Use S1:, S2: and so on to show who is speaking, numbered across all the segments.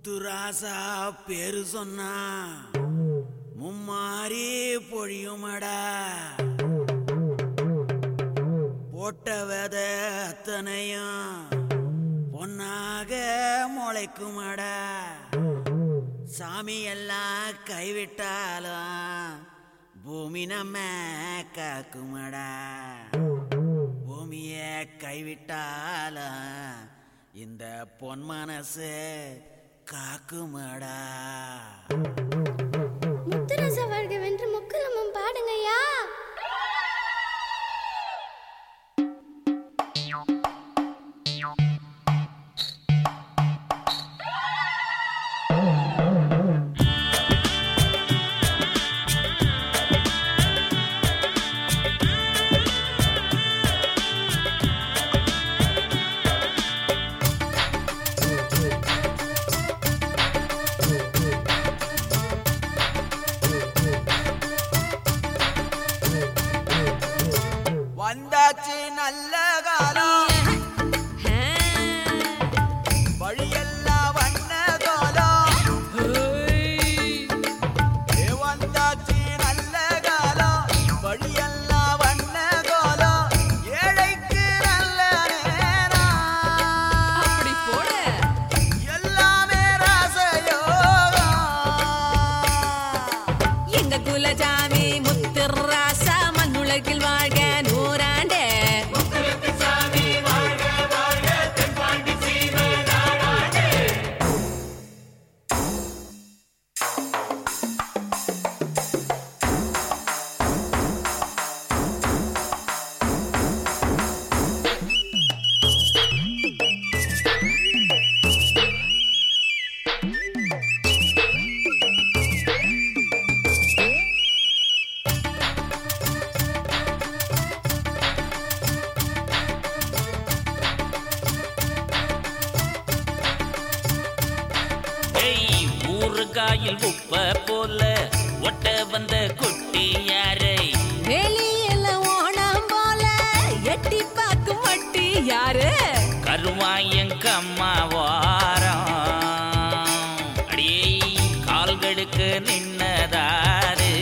S1: முத்துராசா பேரு சொன்னா மும்மாரி பொழியுமடா போட்ட வித அத்தனையும் பொன்னாக முளைக்குமடா சாமி எல்லாம் கைவிட்டாலும் பூமி நம்ம காக்குமடா பூமிய கைவிட்டாலும் இந்த பொன் மனசு காக்குமடா
S2: முத்துரச வாழ்க வென்று முக்குலமும் பாடுங்கய்யா
S1: வந்தாச்சு நல்ல காலம் வழியெல்லாம் வண்ண காலம் ஏ வந்தாச்சு நல்ல காலம் வழியெல்லாம் வண்ண காலம் ஏழைக்கு நல்ல நேரம்
S3: அப்படி போடு
S1: எல்லாமே ராசயோகம்
S3: எங்க குலஜாமி முத்துராசா மண்ணுலகில் வாழ்க நூறாண்டே
S4: ஏய் ஊறுகாயில் உப்ப போல ஒட்ட வந்த குட்டி யாரை
S3: வெளியில ஓணம் போல எட்டி பார்க்கும் வட்டி யாரு
S4: கருவாயங்கம்மா வாரம் அடியே கால்களுக்கு நின்னதாரு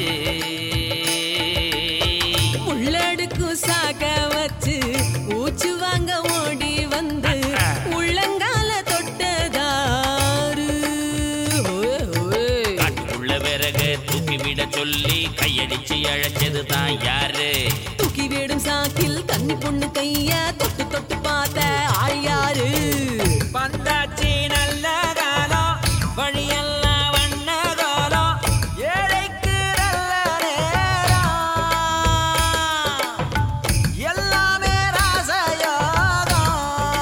S3: உள்ளடுக்கும் சாக்க வச்சு ஊச்சு வாங்க ஓடி வந்து உள்ளங்கால தொட்டதாரு ஓய், ஓய்.
S4: காட்டுக்குள்ள விறகு தூக்கி விட சொல்லி கையடிச்சு அழைச்சது தான் யாரு
S3: தூக்கி விடும் சாக்கில் கன்னி பொண்ணு கைய தொட்டு தொட்டு பார்த்த ஆள் யாரு
S1: வந்தாச்சு நல்ல காலம் வழியெல்லாம் வண்ண காலம் ஏழைக்கு நல்ல நேரம் எல்லாமே ராசயோகம்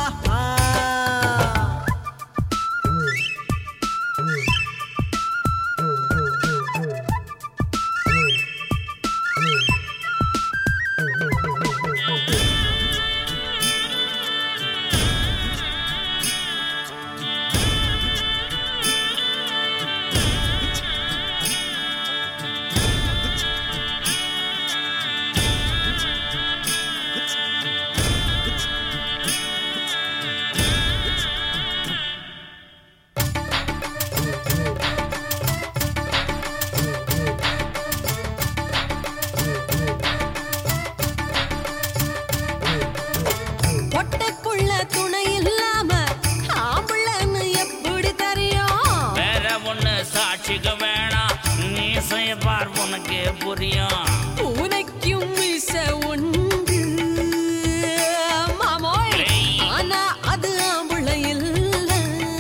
S3: பொட்டக்குள்ள துணை இல்லாம ஆம்பளன்னு எப்படி தெரியும்
S4: வேற ஒண்ணு சாட்சிக்க வேணாம் நீ செய்வார் உனக்கு புரியும்
S3: பூனைக்கும் மீச உண்டு மாமோய்
S4: ஏய்.
S3: ஆனா அது ஆம்பளை இல்ல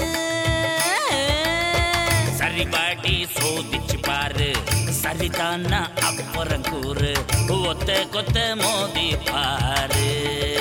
S4: சரி பாட்டி சோதிச்சு பாரு சரிதானா அப்புறம் கூறு ஒத்த கொத்த மோதி பாரு